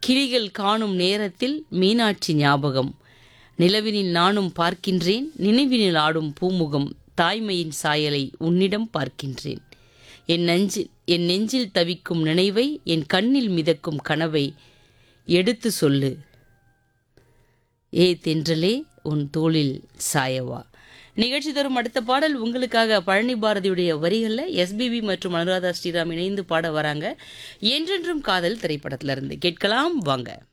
கிளிகள் காணும் நேரத்தில் மீனாட்சி ஞாபகம் நிலவினில் நானும் பார்க்கின்றேன் நினைவினில் ஆடும் பூமுகம் தாய்மையின் சாயலை உன்னிடம் பார்க்கின்றேன் என் நெஞ்சில் என் நெஞ்சில் தவிக்கும் நினைவை என் கண்ணில் மிதக்கும் கனவை எடுத்து சொல்லு ஏ தென்றலே உன் தோளில் சாயவா நிகழ்ச்சி தரும் அடுத்த பாடல் உங்களுக்காக பழனி பாரதியுடைய வரிகளில் எஸ்பிபி மற்றும் அனுராதா ஸ்ரீராம் இணைந்து பாட வராங்க என்றென்றும் காதல் திரைப்படத்திலிருந்து கேட்கலாம் வாங்க